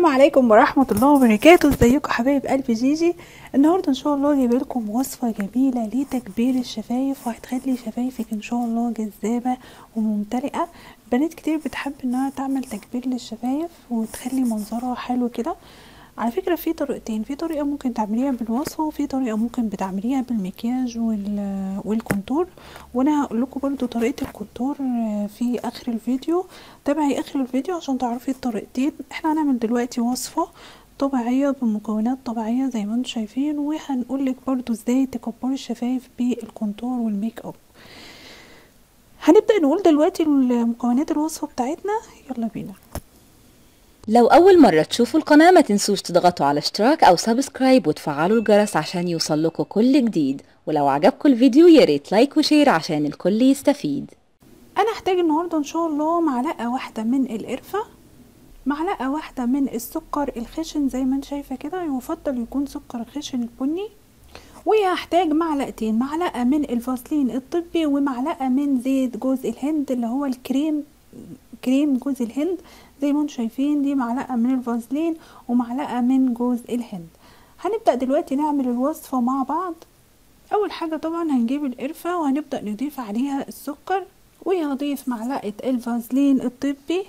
السلام عليكم ورحمة الله وبركاته ازيكم حبايب قلبي جيجي النهاردة ان شاء الله جايبه لكم وصفة جميلة لتكبير الشفايف وهتخلي شفايفك ان شاء الله جذابة وممتلئة بنات كتير بتحب انها تعمل تكبير للشفايف وتخلي منظرها حلو كده على فكرة في طريقتين في طريقة ممكن تعمليها بالوصفة وفي طريقة ممكن بتعمليها بالمكياج وال... والكونتور وانا هقول لكم برضو طريقة الكونتور في اخر الفيديو تابعي اخر الفيديو عشان تعرفي الطريقتين احنا هنعمل دلوقتي وصفة طبيعية بمكونات طبيعية زي ما انتم شايفين وهنقول لك برضو ازاي تكبري الشفايف بالكونتور والميك اب هنبدأ نقول دلوقتي مكونات الوصفة بتاعتنا يلا بينا لو أول مرة تشوفوا القناة ما تنسوش تضغطوا على اشتراك أو سبسكرايب وتفعلوا الجرس عشان يوصل لكم كل جديد ولو عجبكم الفيديو ياريت لايك وشير عشان الكل يستفيد أنا هحتاج النهاردة إن شاء الله معلقة واحدة من القرفة معلقة واحدة من السكر الخشن زي ما انت شايفة كده يفضل يكون سكر خشن البني وهحتاج معلقتين معلقة من الفازلين الطبي ومعلقة من زيت جوز الهند اللي هو الكريم كريم جوز الهند زي ما انتم شايفين دي معلقة من الفازلين ومعلقة من جوز الهند هنبدأ دلوقتي نعمل الوصفة مع بعض اول حاجة طبعا هنجيب القرفة وهنبدأ نضيف عليها السكر وهضيف معلقة الفازلين الطبي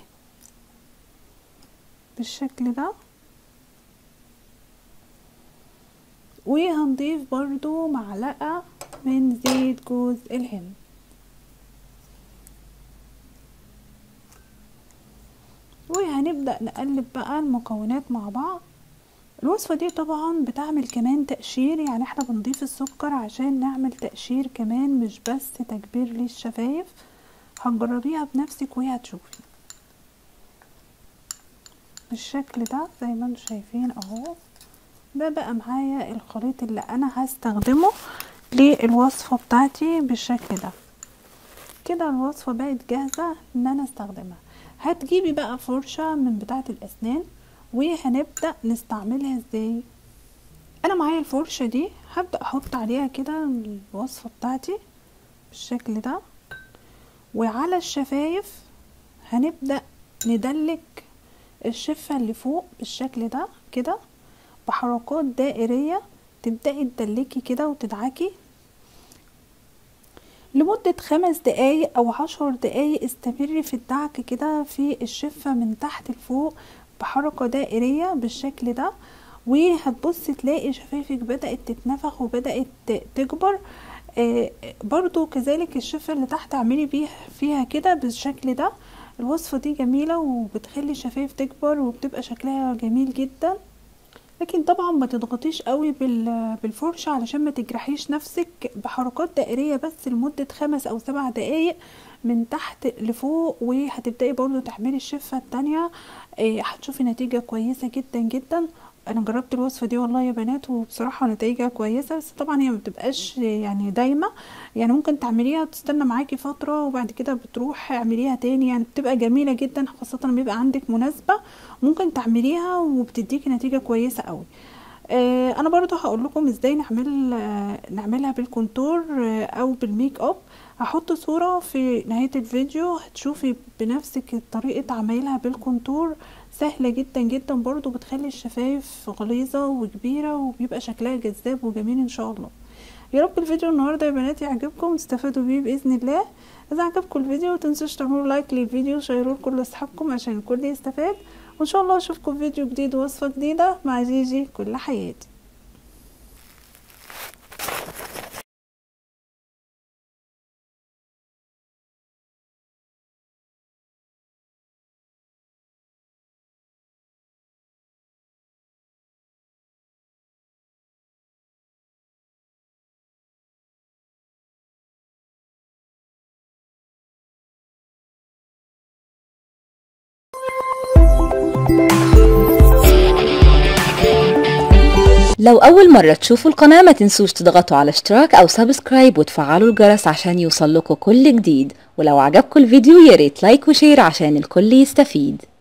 بالشكل ده وهنضيف برضو معلقة من زيت جوز الهند وهنبدأ نقلب بقى المكونات مع بعض الوصفة دي طبعا بتعمل كمان تقشير يعني احنا بنضيف السكر عشان نعمل تقشير كمان مش بس تكبير للشفايف هتجربيها بنفسك وهي هتشوفي بالشكل ده زي ما انتم شايفين اهو ده بقى معايا الخليط اللي انا هستخدمه للوصفة بتاعتي بالشكل ده كده الوصفة بقت جاهزة ان انا استخدمها هتجيبي بقى فرشة من بتاعة الأسنان وهنبدأ نستعملها ازاي انا معايا الفرشة دي هبدأ احط عليها كده الوصفة بتاعتي بالشكل ده وعلى الشفايف هنبدأ ندلك الشفة اللي فوق بالشكل ده كده بحركات دائرية تبدأي تدلكي كده وتدعكي لمدة خمس دقايق او عشر دقايق استمري في الدعك كده في الشفة من تحت لفوق بحركة دائرية بالشكل ده وهتبصي تلاقي شفايفك بدأت تتنفخ وبدأت تكبر آه برضو كذلك الشفة اللي تحت اعملي بيها فيها كده بالشكل ده الوصفة دي جميلة وبتخلي الشفايف تكبر وبتبقى شكلها جميل جدا لكن طبعا ما تضغطيش قوي بالفرشة علشان ما تجرحيش نفسك بحركات دائرية بس لمدة خمس او سبع دقايق من تحت لفوق وهتبدأي برضو تعملي الشفة التانية هتشوفي نتيجة كويسة جدا جدا انا جربت الوصفه دي والله يا بنات وبصراحه نتائجها كويسه بس طبعا هي ما بتبقاش يعني دايمه يعني ممكن تعمليها وتستنى معاكي فتره وبعد كده بتروح اعمليها تاني يعني بتبقى جميله جدا خاصه لما يبقى عندك مناسبه ممكن تعمليها وبتديكي نتيجه كويسه قوي آه انا برضو هقول لكم ازاي نعمل آه نعملها بالكونتور آه او بالميك اب هحط صورة في نهاية الفيديو هتشوفي بنفسك طريقة عمايلها بالكونتور سهلة جدا جدا برضو بتخلي الشفايف غليظة وكبيرة وبيبقى شكلها جذاب وجميل ان شاء الله يا رب الفيديو النهاردة يا بنات يعجبكم وتستفادوا بيه بإذن الله إذا عجبكم الفيديو متنسوش تعملوا لايك للفيديو وشيروه لكل أصحابكم عشان الكل يستفاد وإن شاء الله أشوفكم في فيديو جديد ووصفة جديدة مع جيجي كل حياتي لو أول مرة تشوفوا القناة ما تنسوش تضغطوا على اشتراك أو سبسكرايب وتفعلوا الجرس عشان يوصل لكم كل جديد ولو عجبكم الفيديو ياريت لايك وشير عشان الكل يستفيد